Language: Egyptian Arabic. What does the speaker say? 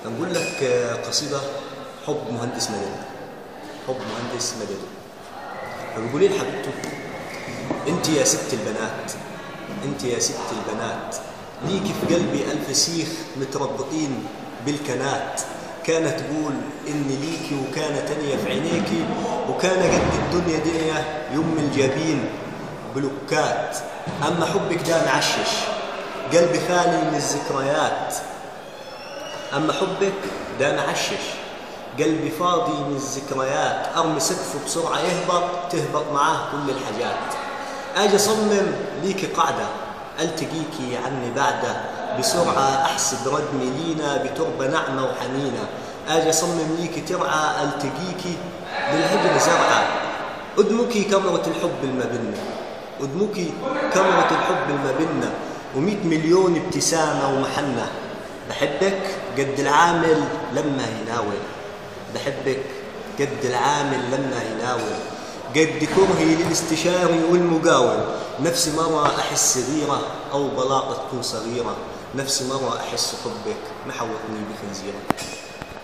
نقول لك آه، قصيدة حب مهندس مدني حب مهندس مدني فبيقول لي حبيبته انت يا ست البنات انت يا ست البنات ليكي في قلبي ألف سيخ متربطين بالكنات كانت تقول إن ليكي وكان تانية في عينيكي وكان قد الدنيا دنيا يم الجبين بلوكات أما حبك ده معشش قلبي خالي من الذكريات أما حبك ده معشش قلبي فاضي من الذكريات أرمي سقفه بسرعة يهبط تهبط معاه كل الحاجات أجي أصمم ليكي قاعدة ألتقيكي عني بعده بسرعة أحسب ردمي لينا بتربة ناعمة وحنينة أجي أصمم ليكي ترعى ألتقيكي بالهجر زرعة أدمكي كاميرا الحب الما بينا أدمكي كاميرا الحب الما بينا ومئة مليون ابتسامة ومحنة بحبك قد العامل لما يناول بحبك قد العامل لما يناول قد كرهي للاستشاري والمقاول نفس مرة أحس غيرة أو بلاطة تكون صغيرة نفس مرة أحس حبك محوطني بخنزيرة